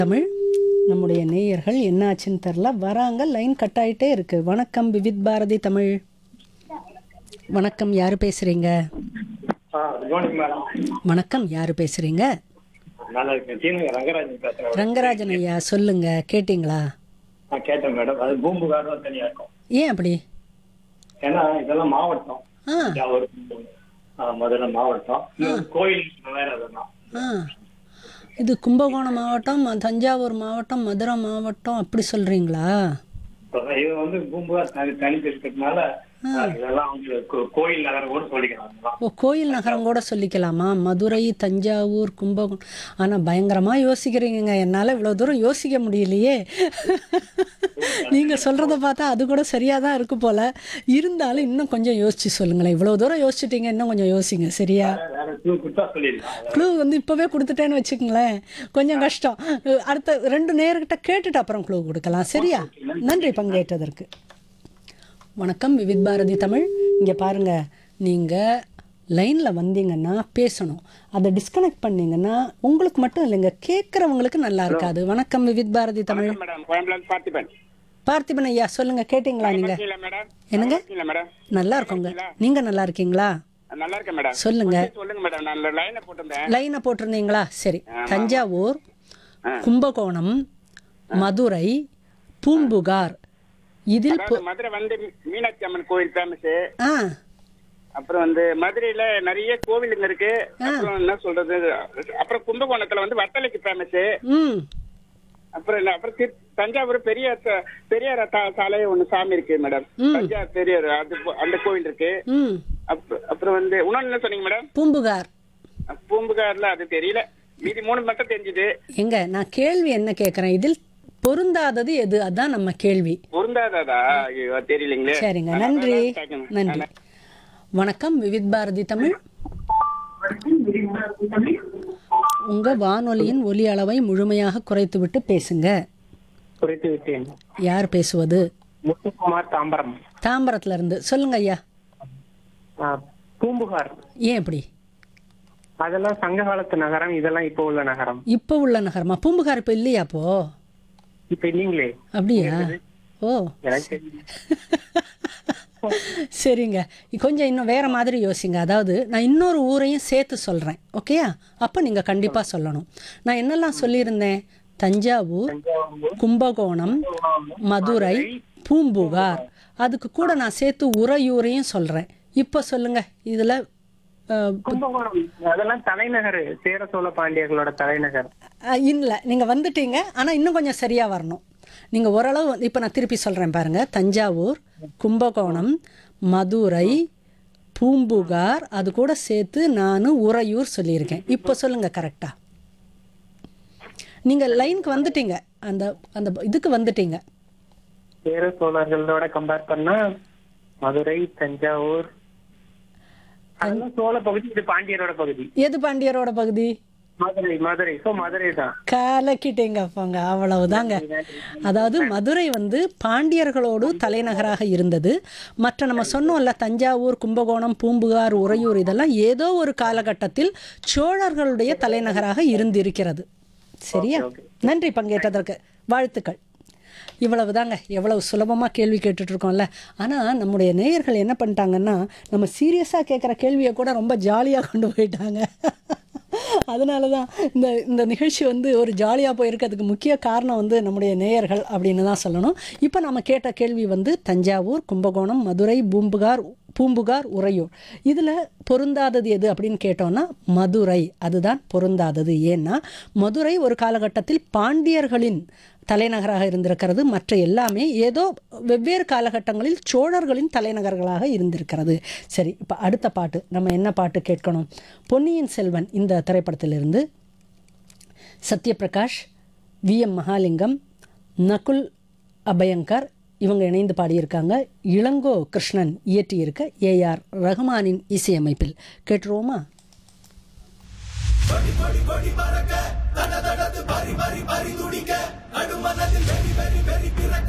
தமிழ் நம்முடைய நேயர்கள் என்னாச்சுன்னு தெரில வராங்க லைன் கட் ஆயிட்டே இருக்கு வணக்கம் விவித் பாரதி தமிழ் வணக்கம் யாரு பேசுறீங்க ஆ குட் மார்னிங் மேடம் வணக்கம் யாரு பேசுறீங்க நல்லா இருக்கேன் சீனு ரங்கராஜன் பேசுறேன் ரங்கராஜன் ஐயா சொல்லுங்க கேட்டிங்களா நான் கேட்டேன் மேடம் அது பூம்புகார் தனியா இருக்கும் ஏன் அப்படி ஏன்னா இதெல்லாம் மாவட்டம் ஆ தஞ்சாவூர் ஆ, மதுரை மாவட்டம் இன்னொரு கோயில் வேற அதெல்லாம் ஆ இது கும்பகோணம் மாவட்டம் தஞ்சாவூர் மாவட்டம் மதுரை மாவட்டம் அப்படி சொல்றீங்களா இது வந்து பூம்புகார் தனி தனித்து இருக்கிறதுனால ஆ, இதெல்லாம் வந்து கோ- கோயில் நகரம் கூட சொல்லிக்கலாம் அதெல்லாம். ஓ கோயில் நகரம் கூட சொல்லிக்கலாமா மதுரை தஞ்சாவூர் கும்பகோணம் ஆனால் பயங்கரமாக யோசிக்கிறீங்க என்னால் இவ்வளோ தூரம் யோசிக்க முடியலையே நீங்கள் சொல்கிறத பார்த்தா அது கூட சரியாக தான் இருக்கு போல் இருந்தாலும் இன்னும் கொஞ்சம் யோசிச்சு சொல்லுங்களேன் இவ்வளோ தூரம் யோசிச்சிட்டீங்க இன்னும் கொஞ்சம் யோசிங்க சரியா வேற clue கொடுத்தா சொல்லிடலாம் க்ளூ வந்து இப்போவே கொடுத்துட்டேன்னு வச்சுக்கோங்களேன் கொஞ்சம் கஷ்டம் அஹ் அடுத்த ரெண்டு நேர்கிட்ட கேட்டுட்டு அப்புறம் க்ளூ கொடுக்கலாம் சரியா நன்றி பங்கேற்றதற்கு வணக்கம் விவித் பாரதி தமிழ் இங்கே பாருங்க நீங்கள் லைனில் வந்தீங்கன்னா பேசணும் அதை டிஸ்கனெக்ட் பண்ணீங்கன்னா உங்களுக்கு மட்டும் இல்லைங்க கேட்குறவங்களுக்கு நல்லா இருக்காது வணக்கம் விவித் பாரதி தமிழ் மேடம் கோயம்புல பார்த்திபன் பார்த்திபன் ஐயா சொல்லுங்க கேட்டிங்களா நீங்கள் இருக்கீங்களா மேடம் என்னங்க இருக்கீங்களா மேடம் நல்லா இருக்கோங்க நீங்கள் நல்லா இருக்கீங்களா நல்லா இருக்கேன் மேடம் சொல்லுங்க சொல்லுங்க மேடம் நான் லைனை போட்டிருந்தேன் லைனை போட்டிருந்தீங்களா சரி தஞ்சாவூர் ஆ. கும்பகோணம் மதுரை பூம்புகார் இதில் பொ- அதாவது மதுரை வந்து மீனாட்சி அம்மன் கோயில் ஃபேமஸ் ஆ அப்புறம் வந்து மதுரையில நிறைய கோவிலுங்க இருக்கு அப்புறம் என்ன சொல்றது அப்புறம் கும்பகோணத்துல வந்து வத்தலைக்கு ஃபேமஸ் ம் அப்புறம் என்ன அப்புறம் திரு- தஞ்சாவூர் பெரிய ச- பெரியார் சா- சாலை ஒண்ணு சாமி இருக்கு மேடம் தஞ்சாவூர் பெரியார் அது போ- அந்த கோவில் இருக்கு ம் அப்புறம் அப்புறம் வந்து இன்னொன்னு என்ன சொன்னீங்க மேடம் பூம்புகார் பூம்புகார்ல அது தெரியல மீதி மூணு மட்டும் தெரிஞ்சுது எங்க நான் கேள்வி என்ன கேட்குறேன் இதில் பொருந்தாதது எது அதான் நம்ம கேள்வி பொருந்தாததா ஐயோ தெரியலீங்களே சரிங்க நன்றி நன்றி வணக்கம் விவித் பாரதி தமிழ் உங்க வானொலியின் ஒலி அளவை முழுமையாக குறைத்துவிட்டு பேசுங்க குறித்து விட்டேன் யார் பேசுவது முத்துக்குமார் தாம்பரம் தாம்பரத்துல இருந்து சொல்லுங்க ஐயா ஆ, பூம்புகார் ஏன் இப்படி அதெல்லாம் சங்க காலத்து நகரம் இதெல்லாம் இப்போ உள்ள நகரம் இப்போ உள்ள நகரமா பூம்புகார் இப்போ இல்லையா அப்போ இப்ப இல்லீங்களே அப்படியா ஓ எனக்கு தெரியல. சரிங்க கொஞ்சம் இன்னும் வேற மாதிரி யோசிங்க அதாவது நான் இன்னொரு ஊரையும் சேர்த்து சொல்கிறேன் ஓகேயா அப்போ நீங்கள் கண்டிப்பாக சொல்லணும் நான் என்னெல்லாம் சொல்லியிருந்தேன் தஞ்சாவூர் கும்பகோணம் மதுரை பூம்புகார் அதுக்கு கூட நான் சேர்த்து உறையூரையும் சொல்கிறேன் இப்போ சொல்லுங்க இதில் கும்பகோணம் அதெல்லாம் தலைநகர் சேர சோழ பாண்டியர்களோட தலைநகர் இல்லை நீங்கள் வந்துட்டீங்க ஆனால் இன்னும் கொஞ்சம் சரியாக வரணும் நீங்கள் ஓரளவு இப்போ நான் திருப்பி சொல்கிறேன் பாருங்கள் தஞ்சாவூர் கும்பகோணம் மதுரை பூம்புகார் அது கூட சேர்த்து நான் உறையூர் சொல்லியிருக்கேன் இப்போ சொல்லுங்கள் கரெக்டாக நீங்கள் லைனுக்கு வந்துட்டீங்க அந்த அந்த இதுக்கு வந்துட்டீங்க சேர சோழர்களோட கம்பேர் பண்ணா மதுரை தஞ்சாவூர் அதெல்லாம் சோழ பகுதி இது பாண்டியரோட பகுதி எது பாண்டியரோட பகுதி மதுரை மதுரை சோ மதுரை தான் கலக்கிட்டீங்க போங்க அவ்வளவுதாங்க அதாவது மதுரை வந்து பாண்டியர்களோடு தலைநகராக இருந்தது மற்ற நம்ம சொன்னோம்ல தஞ்சாவூர் கும்பகோணம் பூம்புகார் உறையூர் இதெல்லாம் ஏதோ ஒரு காலகட்டத்தில் சோழர்களுடைய தலைநகராக இருந்திருக்கிறது சரியா நன்றி பங்கேற்றதற்கு வாழ்த்துக்கள் இவ்வளவுதாங்க எவ்வளவு சுலபமாக கேள்வி கேட்டுட்டு இருக்கோம்ல ஆனால் நம்முடைய நேயர்கள் என்ன பண்ணிட்டாங்கன்னா நம்ம சீரியஸாக கேட்குற கேள்வியை கூட ரொம்ப ஜாலியாக கொண்டு போயிட்டாங்க அதனால தான் இந்த இந்த நிகழ்ச்சி வந்து ஒரு ஜாலியாக போயிருக்கிறதுக்கு முக்கிய காரணம் வந்து நம்முடைய நேயர்கள் அப்படின்னு தான் சொல்லணும் இப்போ நம்ம கேட்ட கேள்வி வந்து தஞ்சாவூர் கும்பகோணம் மதுரை பூம்புகார் பூம்புகார் உறையூர் இதில் பொருந்தாதது எது அப்படின்னு கேட்டோம்னா மதுரை அதுதான் பொருந்தாதது ஏன்னா மதுரை ஒரு காலகட்டத்தில் பாண்டியர்களின் தலைநகராக இருந்திருக்கிறது மற்ற எல்லாமே ஏதோ வெவ்வேறு காலகட்டங்களில் சோழர்களின் தலைநகர்களாக இருந்திருக்கிறது சரி இப்போ அடுத்த பாட்டு நம்ம என்ன பாட்டு கேட்கணும் பொன்னியின் செல்வன் இந்த திரைப்படத்திலிருந்து சத்யபிரகாஷ் வி எம் மகாலிங்கம் நகுல் அபயங்கர் இவங்க இணைந்து பாடியிருக்காங்க இளங்கோ கிருஷ்ணன் இயற்றியிருக்க ஏஆர் ரஹ்மானின் இசையமைப்பில் கேட்டுருவோமா